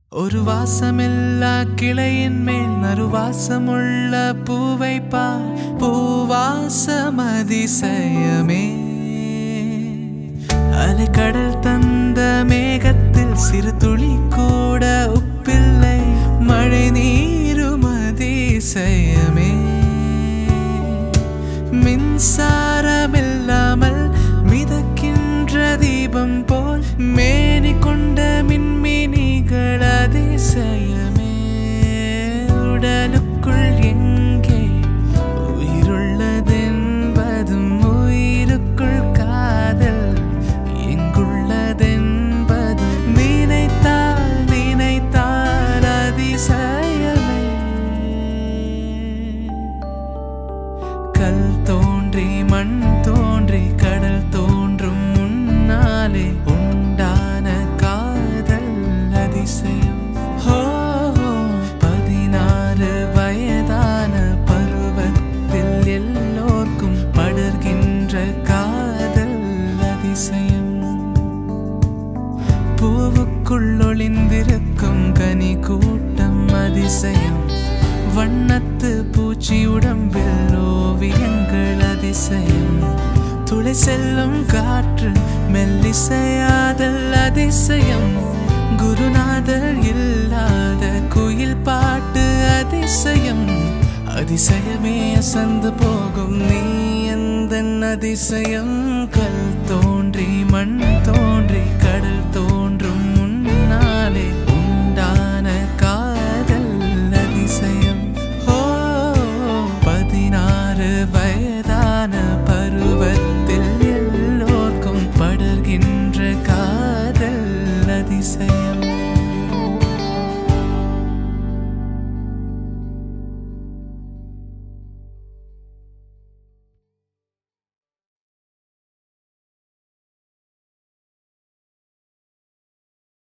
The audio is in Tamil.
ஒரு வாசமில்லா கிளையின் மேல் நறுவாசமுள்ள பூவை பார் பூவாசம் அதிசயமே அலைக்கடல் தந்த மேகத்தில் சிறு துளி கூட உப்பில்லை மழை நீரும் அதிசயமே மின்சாரமில்லாமல் மிதக்கின்ற தீபம் போல் மேனி கொண்ட மின்மினிகள் அதிசயமே உடலுக்குள் எங்கே உயிருள்ளதென்பதும் உயிருக்குள் காதல் எங்குள்ளதென்பது நினைத்தால் நினைத்தால் அதிசயமே கல் தோன்றி மண் தோன்றி கடல் தோன்றும் முன்னாலே உண்டான காதல் அதிசயம் ஹோ ஹோ, பதினாறு வயதான பருவத்தில் எல்லோர்க்கும் படர்கின்ற காதல் அதிசயம் பூவுக்குள் ஒளிந்திருக்கும் கனி கூட்டம் அதிசயம் வண்ணத்து பூச்சி உடம்பில் ஓவியங்கள் அதிசயம் துளை செல்லும் காற்று மெல்லிசையாதல் அதிசயம் குருநாதர் இல்லாத குயில் பாட்டு அதிசயம் அதிசயமே அசந்து போகும் நீ எந்த அதிசயம் கல் தோன்றி மண் தோன்றி கடல் தோன்றும் முன்னாலே உண்டான காதல் அதிசயம் ஓ பதினாறு வயதான பருவத்தில் எல்லோர்க்கும் படர்கின்ற காதல் அதிசயம்